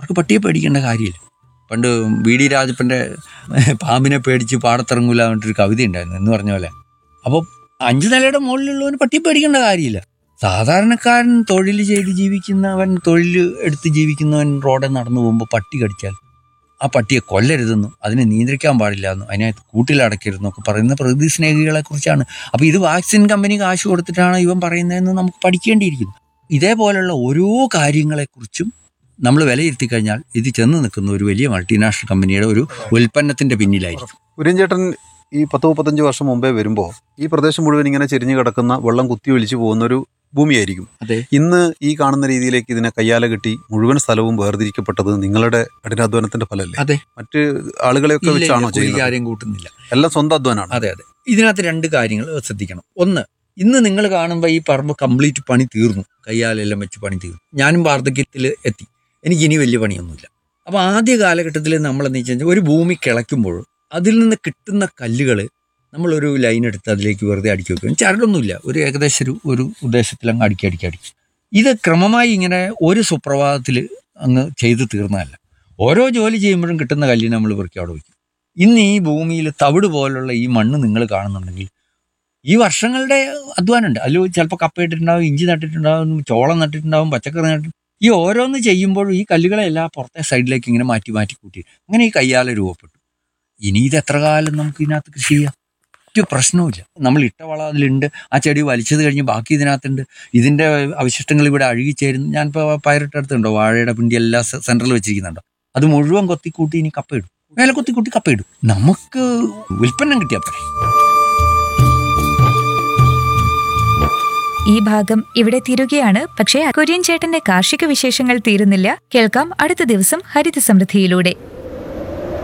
അവർക്ക് പട്ടിയെ പേടിക്കേണ്ട കാര്യമില്ല പണ്ട് വി ഡി രാജപ്പൻ്റെ പാമ്പിനെ പേടിച്ച് പാടത്തിറങ്ങൂല പറഞ്ഞിട്ടൊരു കവിത ഉണ്ടായിരുന്നു എന്ന് പറഞ്ഞ പോലെ അപ്പോൾ അഞ്ച് നിലയുടെ മുകളിലുള്ളവന് പട്ടിയെ പേടിക്കേണ്ട കാര്യമില്ല സാധാരണക്കാരൻ തൊഴിൽ ചെയ്ത് ജീവിക്കുന്നവൻ തൊഴിൽ എടുത്ത് ജീവിക്കുന്നവൻ റോഡിൽ നടന്നു പോകുമ്പോൾ പട്ടി കടിച്ചാൽ ആ പട്ടിയെ കൊല്ലരുതെന്നും അതിനെ നിയന്ത്രിക്കാൻ പാടില്ല എന്നും അതിനകത്ത് കൂട്ടിലടക്കരുതെന്നും ഒക്കെ പറയുന്ന പ്രകൃതി സ്നേഹികളെ കുറിച്ചാണ് അപ്പോൾ ഇത് വാക്സിൻ കമ്പനി കാശ് കൊടുത്തിട്ടാണ് ഇവൻ പറയുന്നതെന്ന് നമുക്ക് പഠിക്കേണ്ടിയിരിക്കുന്നു ഇതേപോലുള്ള ഓരോ കാര്യങ്ങളെക്കുറിച്ചും നമ്മൾ വിലയിരുത്തി കഴിഞ്ഞാൽ ഇത് ചെന്ന് നിൽക്കുന്ന ഒരു വലിയ മൾട്ടിനാഷണൽ കമ്പനിയുടെ ഒരു ഉൽപ്പന്നത്തിന്റെ പിന്നിലായിരിക്കും കുര്യൻ ചേട്ടൻ ഈ പത്ത് മുപ്പത്തഞ്ച് വർഷം മുമ്പേ വരുമ്പോൾ ഈ പ്രദേശം മുഴുവൻ ഇങ്ങനെ ചെരിഞ്ഞു കിടക്കുന്ന വെള്ളം കുത്തി ഒലിച്ചു പോകുന്ന ഒരു ഭൂമിയായിരിക്കും അതെ ഇന്ന് ഈ കാണുന്ന രീതിയിലേക്ക് ഇതിനെ കയ്യാല കെട്ടി മുഴുവൻ സ്ഥലവും വേർതിരിക്കപ്പെട്ടത് നിങ്ങളുടെ കഠിനാധ്വാനത്തിന്റെ ഫലമല്ലേ അതെ മറ്റ് ആളുകളെയൊക്കെ ഇല്ല, വെച്ചാണോ ഇല്ല, കൂലിക്ക് ചെയ്യുന്നത് ആരെയും കൂട്ടുന്നില്ല എല്ലാം സ്വന്തം അധ്വാനാണ് അതെ അതെ ഇതിനകത്ത് രണ്ട് കാര്യങ്ങൾ ശ്രദ്ധിക്കണം ഒന്ന് ഇന്ന് നിങ്ങൾ കാണുമ്പോൾ ഈ പറമ്പ് കംപ്ലീറ്റ് പണി തീർന്നു കയ്യാലെല്ലാം വെച്ച് പണി തീർന്നു ഞാനും വാർദ്ധക്യത്തിൽ എത്തി എനിക്ക് ഇനി വലിയ പണിയൊന്നുമില്ല അപ്പോൾ ആദ്യ കാലഘട്ടത്തിൽ നമ്മളെന്ന് വെച്ച് കഴിഞ്ഞാൽ ഒരു ഭൂമി കിളയ്ക്കുമ്പോൾ അതിൽ നിന്ന് കിട്ടുന്ന കല്ലുകൾ നമ്മളൊരു ലൈൻ എടുത്ത് അതിലേക്ക് വെറുതെ അടുക്കി വെക്കും ചരടൊന്നുമില്ല ഒരു ഏകദേശം ഒരു ഒരു ഉദ്ദേശത്തിൽ അങ്ങ് അടുക്കി അടുക്കി അടുക്കി ഇത് ക്രമമായി ഇങ്ങനെ ഒരു സുപ്രഭാതത്തിൽ അങ്ങ് ചെയ്ത് തീർന്നതല്ല ഓരോ ജോലി ചെയ്യുമ്പോഴും കിട്ടുന്ന കല്ലിനെ നമ്മൾ പെറുക്കി അവിടെ വയ്ക്കും ഇന്ന് ഈ ഭൂമിയിൽ തവിട് പോലുള്ള ഈ മണ്ണ് നിങ്ങൾ കാണുന്നുണ്ടെങ്കിൽ ഈ വർഷങ്ങളുടെ അധ്വാനമുണ്ട് അതിൽ ചിലപ്പോൾ കപ്പ ഇട്ടിട്ടുണ്ടാവും ഇഞ്ചി നട്ടിട്ടുണ്ടാവും ചോളം നട്ടിട്ടുണ്ടാവും പച്ചക്കറി നട്ടിട്ട് ഈ ഓരോന്ന് ചെയ്യുമ്പോഴും ഈ കല്ലുകളെല്ലാം പുറത്തെ സൈഡിലേക്ക് ഇങ്ങനെ മാറ്റി മാറ്റി കൂട്ടി അങ്ങനെ ഈ കയ്യാല രൂപപ്പെട്ടു ഇനി ഇത് എത്ര കാലം നമുക്ക് ഇതിനകത്ത് കൃഷി ചെയ്യാം ഒരു പ്രശ്നവുമില്ല നമ്മൾ ഇട്ട വളം അതിലുണ്ട് ആ ചെടി വലിച്ചത് കഴിഞ്ഞ് ബാക്കി ഇതിനകത്തുണ്ട് ഇതിന്റെ അവശിഷ്ടങ്ങൾ ഇവിടെ അഴുകിച്ചേരുന്നു ഞാനിപ്പോൾ പയറിട്ടെടുത്തുണ്ടോ വാഴയുടെ പിണ്ടി എല്ലാം സെൻട്രൽ വെച്ചിരിക്കുന്നുണ്ടോ അത് മുഴുവൻ കൊത്തിക്കൂട്ടി ഇനി കപ്പയിടും മേലെ കൊത്തിക്കൂട്ടി കപ്പയിടും നമുക്ക് ഉൽപ്പന്നം കിട്ടിയാൽ പോരെ ഈ ഭാഗം ഇവിടെ തീരുകയാണ് പക്ഷേ കുര്യൻ ചേട്ടന്റെ കാർഷിക വിശേഷങ്ങൾ തീരുന്നില്ല കേൾക്കാം അടുത്ത ദിവസം ഹരിത സമൃദ്ധിയിലൂടെ